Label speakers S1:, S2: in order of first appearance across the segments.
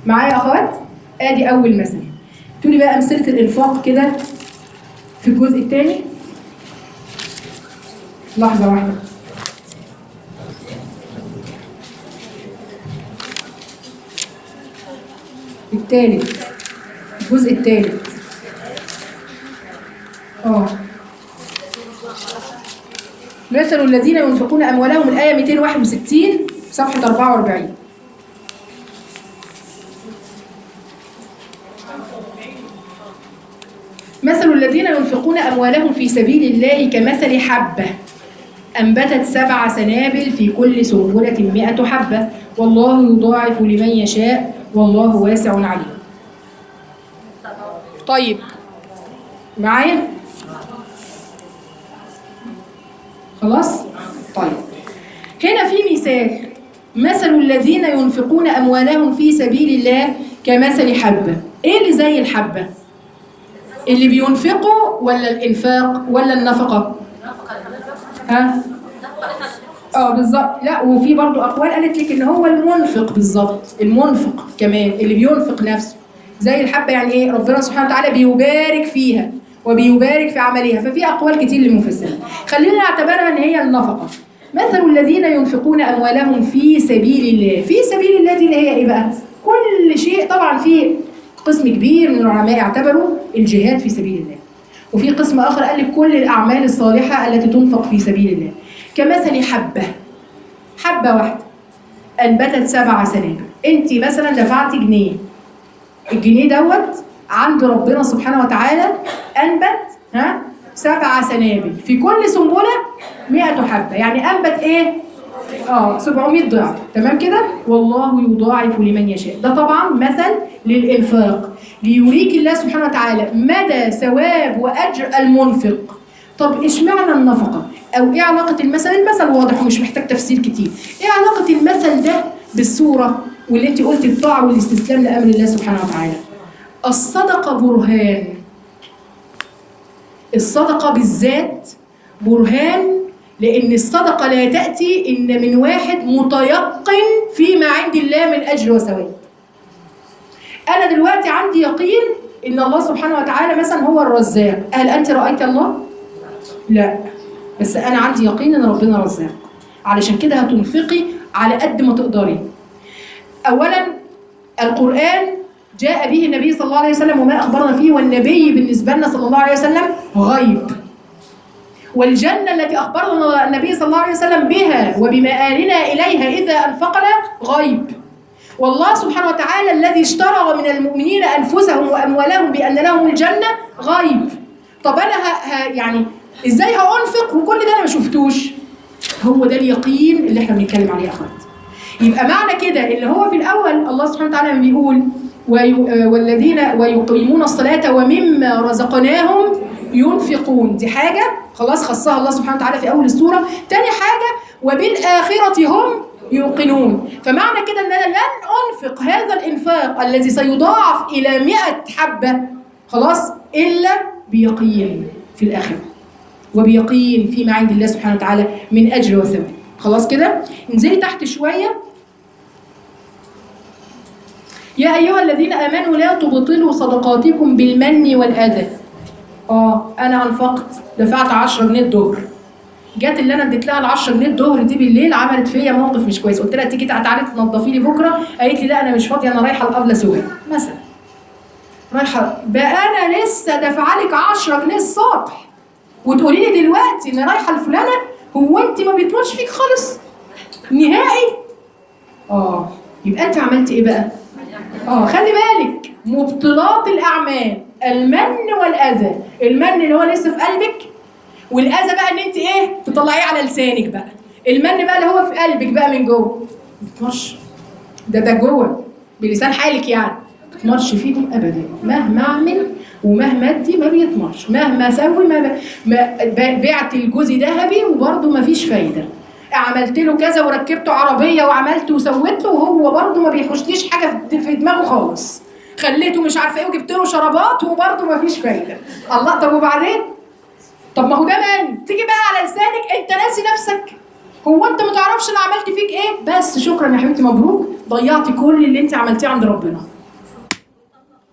S1: معايا يا اخوات ادي اول مثل تقولي بقى امثله الانفاق كده في الجزء الثاني لحظه واحده الثالث الجزء الثالث اه مثل الذين ينفقون اموالهم الايه 261 صفحه 44 مثل الذين ينفقون اموالهم في سبيل الله كمثل حبه انبتت سبع سنابل في كل سنبله مئة حبه والله يضاعف لمن يشاء والله واسع عليم طيب معايا خلاص طيب هنا في مثال مثل الذين ينفقون اموالهم في سبيل الله كمثل حبه ايه اللي زي الحبه اللي بينفقوا ولا الانفاق ولا النفقه ها اه بالظبط لا وفي برضو اقوال قالت لك ان هو المنفق بالظبط المنفق كمان اللي بينفق نفسه زي الحبه يعني ايه ربنا سبحانه وتعالى بيبارك فيها وبيبارك في عملها ففي اقوال كتير للمفسرين خلينا نعتبرها ان هي النفقه مثل الذين ينفقون اموالهم في سبيل الله في سبيل الله دي اللي هي ايه بقى كل شيء طبعا في قسم كبير من العلماء اعتبروا الجهاد في سبيل الله وفي قسم اخر قال لك كل الاعمال الصالحه التي تنفق في سبيل الله كمثل حبه حبه واحده انبتت سبع سنابل انت مثلا دفعتي جنيه الجنيه دوت عند ربنا سبحانه وتعالى انبت ها سبع سنابل في كل سنبله 100 حبه يعني انبت ايه اه 700 ضعف تمام كده والله يضاعف لمن يشاء ده طبعا مثل للانفاق ليريك الله سبحانه وتعالى مدى ثواب واجر المنفق طب اشمعنى النفقه او ايه علاقه المثل المثل واضح ومش محتاج تفسير كتير ايه علاقه المثل ده بالصوره واللي انت قلتي الطاعه والاستسلام لامر الله سبحانه وتعالى الصدقه برهان الصدقه بالذات برهان لأن الصدقة لا تأتي إن من واحد متيقن فيما عند الله من أجر وثواب. أنا دلوقتي عندي يقين إن الله سبحانه وتعالى مثلا هو الرزاق، هل أنت رأيت الله؟ لا بس أنا عندي يقين إن ربنا رزاق. علشان كده هتنفقي على قد ما تقدري. أولا القرآن جاء به النبي صلى الله عليه وسلم وما أخبرنا فيه والنبي بالنسبة لنا صلى الله عليه وسلم غيب. والجنة التي أخبرنا النبي صلى الله عليه وسلم بها وبمآلنا إليها إذا أنفقنا غيب والله سبحانه وتعالى الذي اشترى من المؤمنين أنفسهم وأموالهم بأن لهم الجنة غيب طب أنا ه... ه... يعني إزاي هأنفق وكل ده أنا ما شفتوش هو ده اليقين اللي احنا بنتكلم عليه يا أخوات يبقى معنى كده اللي هو في الأول الله سبحانه وتعالى لما بيقول وي... والذين ويقيمون الصلاة ومما رزقناهم ينفقون دي حاجة خلاص خصها الله سبحانه وتعالى في أول السورة تاني حاجة وبالآخرة هم يوقنون فمعنى كده أن أنا لن أنفق هذا الإنفاق الذي سيضاعف إلى مئة حبة خلاص إلا بيقين في الآخرة وبيقين فيما عند الله سبحانه وتعالى من أجر وثواب خلاص كده انزلي تحت شوية يا أيها الذين آمنوا لا تبطلوا صدقاتكم بالمن والأذى اه انا انفقت دفعت 10 جنيه الظهر جت اللي انا اديت لها ال 10 جنيه الظهر دي بالليل عملت فيا موقف مش كويس قلت لها تيجي تعالي تنضفي لي بكره قالت لي لا انا مش فاضيه انا رايحه الابله سوهاج مثلا رايحه بقى انا لسه دافعه لك 10 جنيه الصبح وتقولي لي دلوقتي ان رايحه لفلانه هو انت ما بيطلعش فيك خالص نهائي اه يبقى انت عملت ايه بقى اه خلي بالك مبطلات الاعمال المن والاذى المن اللي هو لسه في قلبك والاذى بقى ان انت ايه تطلعيه على لسانك بقى المن بقى اللي هو في قلبك بقى من جوه ما بتمرش ده ده جوه بلسان حالك يعني ما بتمرش فيكم ابدا مهما اعمل ومهما ادي ما بيتمرش مهما اسوي ما, ب... ما ب- بعت الجوزي ذهبي وبرده ما فيش فايده عملت له كذا وركبته عربيه وعملت وسويت له وهو برده ما بيخشليش حاجه في- في دماغه خالص خليته مش عارفه ايه وجبت له شرابات وبرده ما فيش فايده الله طب وبعدين طب ما هو ده من تيجي بقى على لسانك انت ناسي نفسك هو انت ما تعرفش انا عملت فيك ايه بس شكرا يا حبيبتي مبروك ضيعتي كل اللي انت عملتيه عند ربنا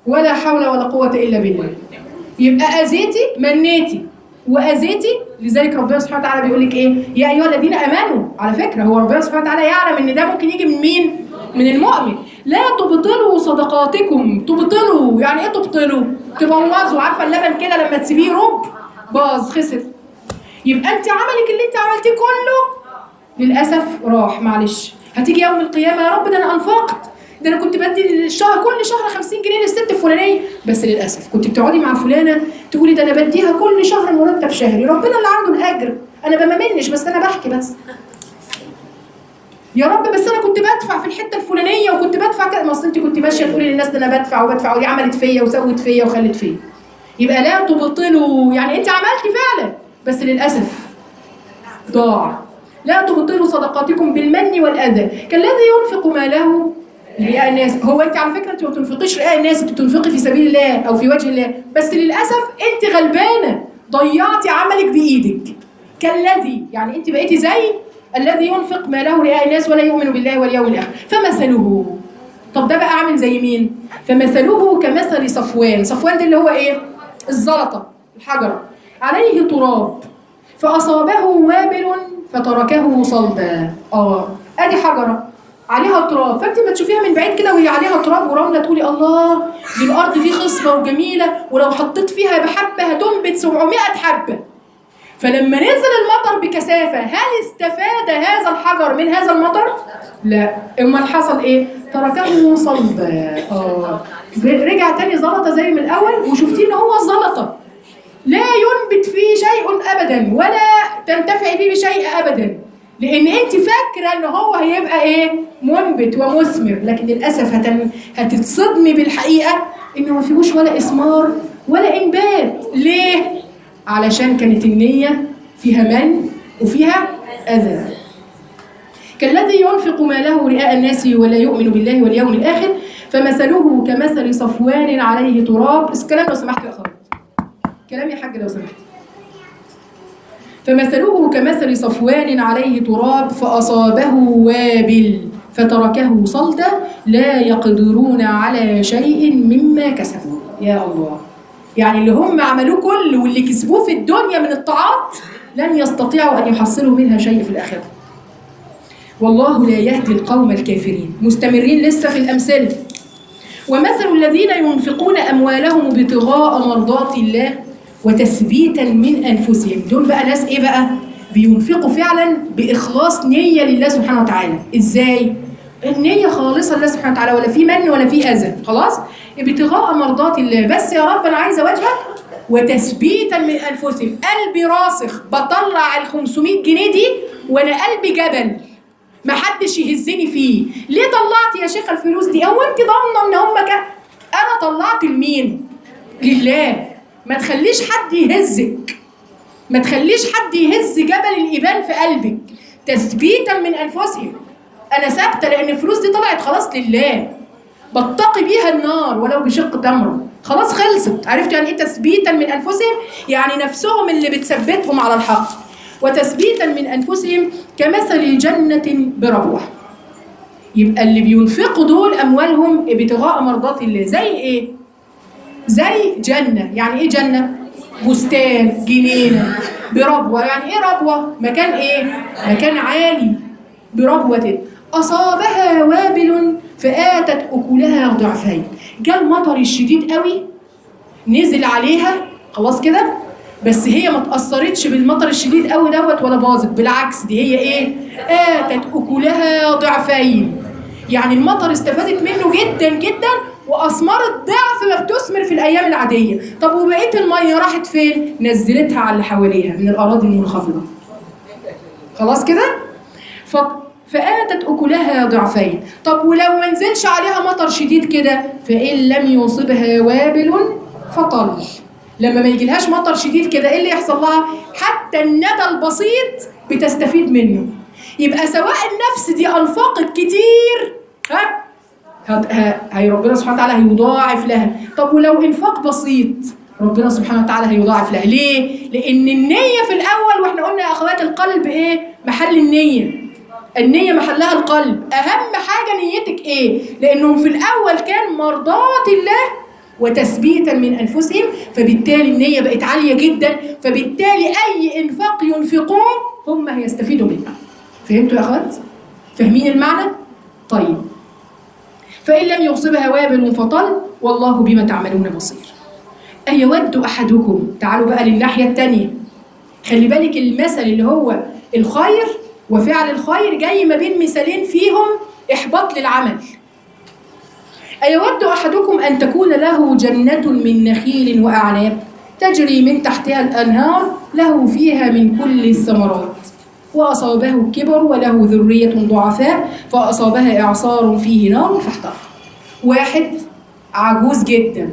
S1: ولا حول ولا قوة إلا بالله يبقى أذيتي منيتي وأذيتي لذلك ربنا سبحانه وتعالى بيقول لك إيه يا أيها الذين آمنوا على فكرة هو ربنا سبحانه وتعالى يعلم إن ده ممكن يجي من مين؟ من المؤمن لا تبطلوا صدقاتكم تبطلوا يعني إيه تبطلوا؟ تبوظوا عارفة اللبن كده لما تسيبيه رب باظ خسر يبقى أنت عملك اللي أنت عملتيه كله للاسف راح معلش هتيجي يوم القيامه يا رب ده انا انفقت ده انا كنت بدي الشهر كل شهر 50 جنيه للست الفلانيه بس للاسف كنت بتقعدي مع فلانه تقولي ده انا بديها كل شهر مرتب شهري ربنا اللي عنده الاجر انا بمنش بس انا بحكي بس يا رب بس انا كنت بدفع في الحته الفلانيه وكنت بدفع كده ما اصل انت كنت ماشيه تقولي للناس ده انا بدفع وبدفع ودي عملت فيا وسوت فيا وخلت فيا يبقى لا تبطلوا يعني انت عملتي فعلا بس للاسف ضاع لا تبطلوا صدقاتكم بالمن والاذى كالذي ينفق ماله رئاء الناس هو انت على فكره انت ما بتنفقيش رئاء الناس انت بتنفقي في سبيل الله او في وجه الله بس للاسف انت غلبانه ضيعتي عملك بايدك كالذي يعني انت بقيتي زي الذي ينفق ماله رئاء الناس ولا يؤمن بالله واليوم الاخر فمثله طب ده بقى عامل زي مين فمثله كمثل صفوان صفوان ده اللي هو ايه الزلطه الحجره عليه تراب فأصابه وابل فتركه صلبا اه ادي حجره عليها تراب فانت ما تشوفيها من بعيد كده وهي عليها تراب ورمله تقولي الله دي الارض دي خصبه وجميله ولو حطيت فيها بحبه هتنبت 700 حبه فلما نزل المطر بكثافه هل استفاد هذا الحجر من هذا المطر؟ لا امال حصل ايه؟ تركه صلبا اه رجع تاني زلطه زي من الاول وشفتيه ان هو زلطه لا ينبت فيه شيء ابدا ولا تنتفع به بشيء ابدا لان انت فاكره ان هو هيبقى ايه منبت ومثمر لكن للاسف هتن... هتتصدمي بالحقيقه انه ما فيهوش ولا اثمار ولا انبات ليه علشان كانت النيه فيها من وفيها اذى كالذي ينفق ماله رئاء الناس ولا يؤمن بالله واليوم الاخر فمثله كمثل صفوان عليه تراب الكلام لو سمحت يا اخوات كلام يا حاج لو سمحت فمثله كمثل صفوان عليه تراب فأصابه وابل فتركه صلدا لا يقدرون على شيء مما كسبوا يا الله يعني اللي هم عملوه كله واللي كسبوه في الدنيا من الطاعات لن يستطيعوا أن يحصلوا منها شيء في الآخرة والله لا يهدي القوم الكافرين مستمرين لسه في الأمثلة ومثل الذين ينفقون أموالهم ابتغاء مرضات الله وتثبيتا من انفسهم دول بقى ناس ايه بقى بينفقوا فعلا باخلاص نيه لله سبحانه وتعالى ازاي النية خالصة لله سبحانه وتعالى ولا في من ولا في أذى خلاص ابتغاء مرضات الله بس يا رب أنا عايزة وجهك وتثبيتا من أنفسهم قلبي راسخ بطلع ال 500 جنيه دي وأنا قلبي جبل ما حدش يهزني فيه ليه طلعت يا شيخة الفلوس دي هو انت ضامنه ان هم ك... انا طلعت لمين لله ما تخليش حد يهزك ما تخليش حد يهز جبل الايمان في قلبك تثبيتا من انفسهم انا ثابته لان الفلوس دي طلعت خلاص لله بتقي بيها النار ولو بشق تمره خلاص خلصت عرفت يعني ايه تثبيتا من انفسهم يعني نفسهم اللي بتثبتهم على الحق وتثبيتا من انفسهم كمثل جنه بربوه يبقى اللي بينفقوا دول اموالهم ابتغاء مرضات الله زي ايه زي جنه يعني ايه جنه بستان جنينه بربوه يعني ايه ربوه مكان ايه مكان عالي بربوه اصابها وابل فاتت اكلها ضعفين جاء المطر الشديد قوي نزل عليها خلاص كده بس هي ما تاثرتش بالمطر الشديد قوي دوت ولا باظت بالعكس دي هي ايه اتت اكلها ضعفين يعني المطر استفادت منه جدا جدا واثمرت ضعف ما بتثمر في الايام العاديه طب وبقيه الميه راحت فين نزلتها على اللي حواليها من الاراضي المنخفضه خلاص كده ف... فآتت أكلها ضعفين طب ولو ما نزلش عليها مطر شديد كده فإن لم يصبها وابل فطل لما ما يجيلهاش مطر شديد كده ايه اللي يحصل لها حتى الندى البسيط بتستفيد منه يبقى سواء النفس دي انفقت كتير ها هت- ه- هي ربنا سبحانه وتعالى هيضاعف لها طب ولو انفاق بسيط ربنا سبحانه وتعالى هيضاعف لها ليه لان النيه في الاول واحنا قلنا يا اخوات القلب ايه محل النيه النية محلها القلب أهم حاجة نيتك إيه؟ لأنهم في الأول كان مرضاة الله وتثبيتا من انفسهم فبالتالي النيه بقت عاليه جدا فبالتالي اي انفاق ينفقوه هم هيستفيدوا منه فهمتوا يا اخوات فاهمين المعنى طيب فان لم يصبها وابل فطل والله بما تعملون بصير أيود أحدكم تعالوا بقى للناحية التانية خلي بالك المثل اللي هو الخير وفعل الخير جاي ما بين مثالين فيهم إحباط للعمل أيود أحدكم أن تكون له جنة من نخيل وأعناب تجري من تحتها الأنهار له فيها من كل الثمرات وأصابه الكبر وله ذرية ضعفاء فأصابها إعصار فيه نار فاحترق واحد عجوز جدا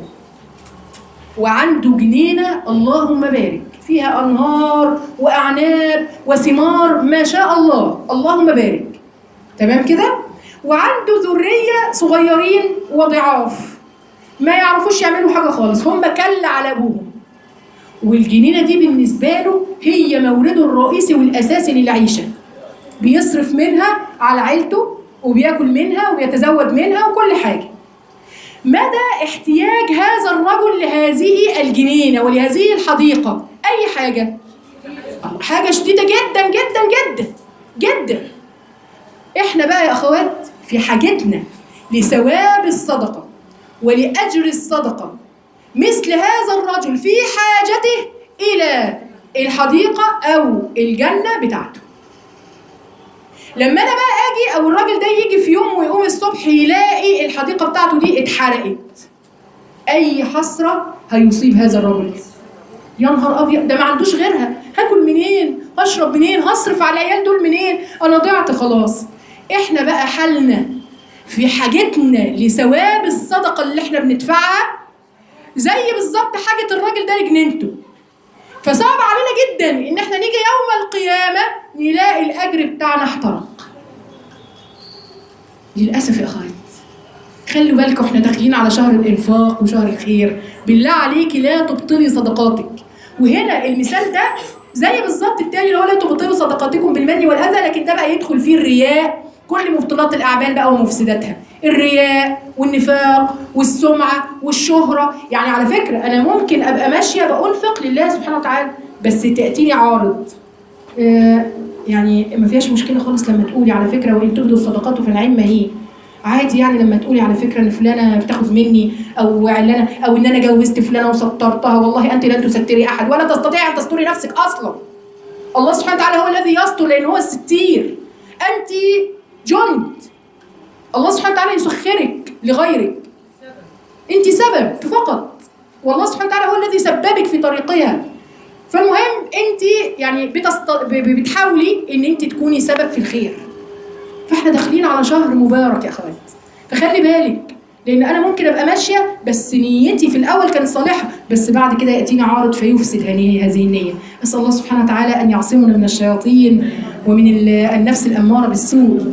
S1: وعنده جنينة اللهم بارك فيها أنهار وأعناب وثمار ما شاء الله اللهم بارك تمام كده وعنده ذرية صغيرين وضعاف ما يعرفوش يعملوا حاجة خالص هم كل على أبوهم والجنينة دي بالنسبة له هي مورده الرئيسي والأساسي للعيشة بيصرف منها على عيلته وبياكل منها وبيتزود منها وكل حاجة مدى احتياج هذا الرجل لهذه الجنينة ولهذه الحديقة أي حاجة حاجة شديدة جدا جدا جدا جدا احنا بقى يا أخوات في حاجتنا لثواب الصدقة ولأجر الصدقة مثل هذا الرجل في حاجته إلى الحديقة أو الجنة بتاعته لما انا بقى اجي او الراجل ده يجي في يوم ويقوم الصبح يلاقي الحديقه بتاعته دي اتحرقت اي حسره هيصيب هذا الرجل يا نهار ابيض ده ما عندوش غيرها هاكل منين هشرب منين هصرف على العيال دول منين انا ضعت خلاص احنا بقى حالنا في حاجتنا لثواب الصدقه اللي احنا بندفعها زي بالظبط حاجه الراجل ده لجنينته فصعب علينا جدا ان احنا نيجي يوم القيامه نلاقي الاجر بتاعنا احترق للاسف يا اخوات خلوا بالكم احنا داخلين على شهر الانفاق وشهر الخير بالله عليكي لا تبطلي صدقاتك وهنا المثال ده زي بالظبط التاني اللي هو لا تبطلوا صدقاتكم بالمن والاذى لكن ده بقى يدخل فيه الرياء كل مبطلات الاعمال بقى ومفسداتها الرياء والنفاق والسمعه والشهره يعني على فكره انا ممكن ابقى ماشيه بانفق لله سبحانه وتعالى بس تاتيني عارض آه يعني ما فيهاش مشكله خالص لما تقولي على فكره وان تبدوا الصدقات في العلم هي عادي يعني لما تقولي على فكره ان فلانه بتاخد مني او علانه او ان انا جوزت فلانه وسترتها والله انت لن تستري احد ولا تستطيع ان تستري نفسك اصلا الله سبحانه وتعالى هو الذي يستر لان هو الستير انت جند الله سبحانه وتعالى يسخرك لغيرك انت سبب فقط والله سبحانه وتعالى هو الذي سببك في طريقها فالمهم انت يعني بتست... ب- بتحاولي ان انت تكوني سبب في الخير فاحنا داخلين على شهر مبارك يا اخوات فخلي بالك لان انا ممكن ابقى ماشيه بس نيتي في الاول كانت صالحه بس بعد كده ياتيني عارض فيفسد هذه هذه النيه اسال الله سبحانه وتعالى ان يعصمنا من الشياطين ومن ال- النفس الاماره بالسوء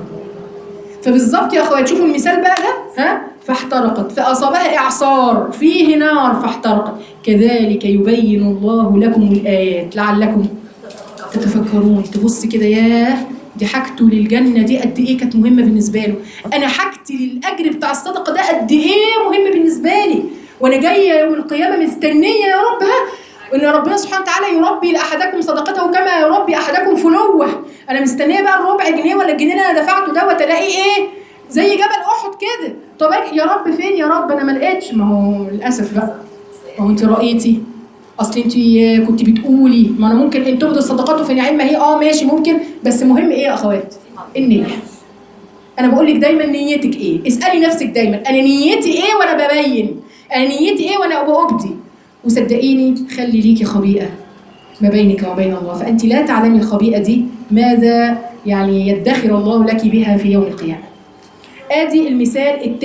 S1: فبالظبط يا اخوات شوفوا المثال بقى ده ها فاحترقت فاصابها اعصار فيه نار فاحترقت كذلك يبين الله لكم الايات لعلكم تتفكرون تبص كده ياه دي حاجته للجنه دي قد ايه كانت مهمه بالنسبه له انا حاجتي للاجر بتاع الصدقه ده قد ايه مهم بالنسبه لي وانا جايه يوم القيامه مستنيه يا رب ها ان ربنا سبحانه وتعالى يربي لاحدكم صدقته كما يربي احدكم فلوه انا مستنيه بقى الربع جنيه ولا الجنيه اللي انا دفعته دوت الاقي ايه زي جبل احد كده طب أجي- يا رب فين يا رب انا ما لقيتش ما هو للاسف بقى ما هو انت رايتي اصل انت كنت بتقولي ما انا ممكن ان تبدو الصدقات في نعيم ما هي اه ماشي ممكن بس مهم ايه يا اخوات النيه انا بقول لك دايما نيتك ايه اسالي نفسك دايما انا نيتي ايه وانا ببين انا نيتي ايه وانا بأبدي وصدقيني خلي ليكي خبيئه ما بينك وبين الله فانت لا تعلمي الخبيئه دي ماذا يعني يدخر الله لك بها في يوم القيامه ادي المثال التاني